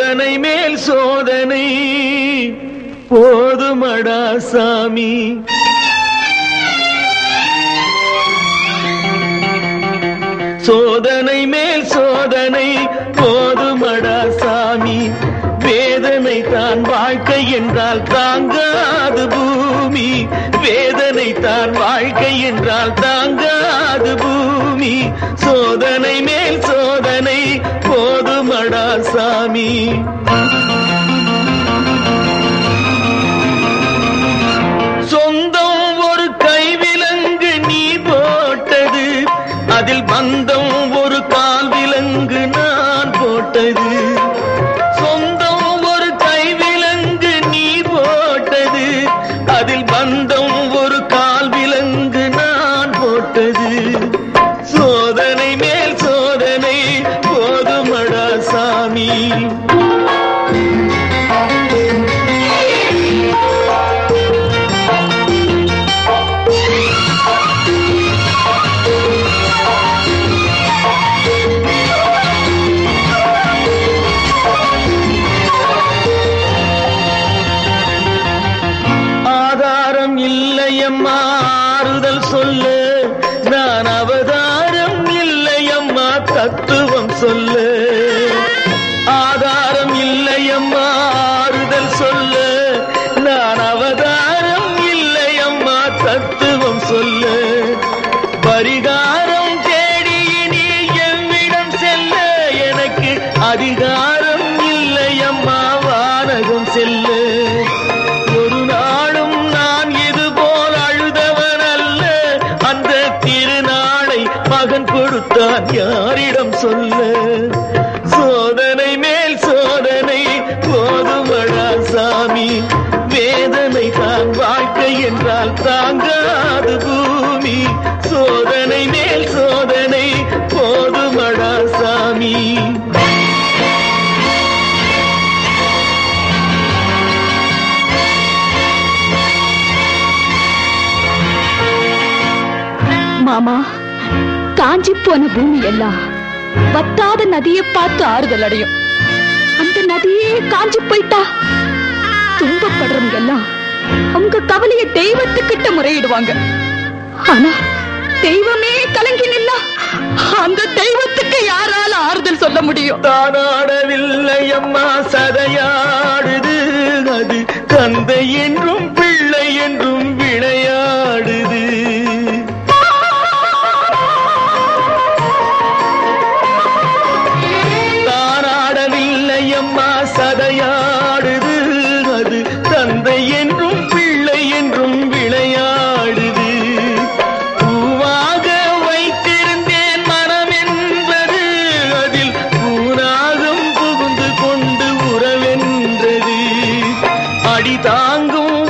சோதனை மேல் சோதனை போதுமடா சாமி சோதனை மேல் சோதனை போதுமடா சாமி வேதனை தான் வாழ்க்கை என்றால் தாங்காது பூமி வேதனை தான் வாழ்க்கை என்றால் தாங்காது பூமி சோதனை மேல் சோதனை போதுமடா சாமி சொந்தம் ஒரு கைவிலங்கு நீ போட்டது அதில் பந்தம் ஒரு கால் விலங்கு நான் போட்டது சொந்தம் ஒரு கைவிலங்கு நீ போட்டது அதில் பந்தம் ஒரு கால் விலங்கு நான் போட்டது சோதனை மேல் சோதனை போதுமடா சாமி ஆதாரம் இல்லையம்மா ஆறுதல் சொல்ல நான் அவதாரம் இல்லையம்மா தத்துவம் சொல்ல ஆதாரம் இல்லையம்மா ஆறுதல் சொல்ல நான் அவதாரம் இல்லையம்மா தத்துவம் சொல்ல பரிகாரம் தேடி நீ என்னிடம் செல்ல எனக்கு அதிகாரம் இல்லையம்மா வானகம் செல்ல ஒரு நாளும் நான் இது போல் அழுதவன் அல்ல அந்த திருநாளை மகன் கொடுத்தான் யாரிடம் சொல்ல சோதனை மேல் சோதனை போதுமடா சாமி வேதனை தான் வாழ்க்கை என்றால் தாங்காது பூமி சோதனை மேல் சோதனை போதுமடா சாமி மாமா காஞ்சி போன பூமி எல்லாம் வத்தாத நதியை பார்த்து ஆறுதல் அடையும் அந்த நதியே காஞ்சி போயிட்டா துன்பப்படுறவங்க எல்லாம் அவங்க கவலைய தெய்வத்துக்கிட்ட முறையிடுவாங்க ஆனா தெய்வமே கலங்கி நின்னா அந்த தெய்வத்துக்கு யாரால ஆறுதல் சொல்ல முடியும் தானாடவில்லை அம்மா சதையாடுது அது தந்தை என்றும் பிள்ளை என்றும் விளையாடுது தானாடவில்லை அம்மா சதையாடுது அது தந்தை என்றும் பிள்ளை என்றும் விளையாடுது பூவாக வைத்திருந்தேன் மனம் என்பது அதில் பூனாகம் புகுந்து கொண்டு உறவென்றது அடி தாங்கும்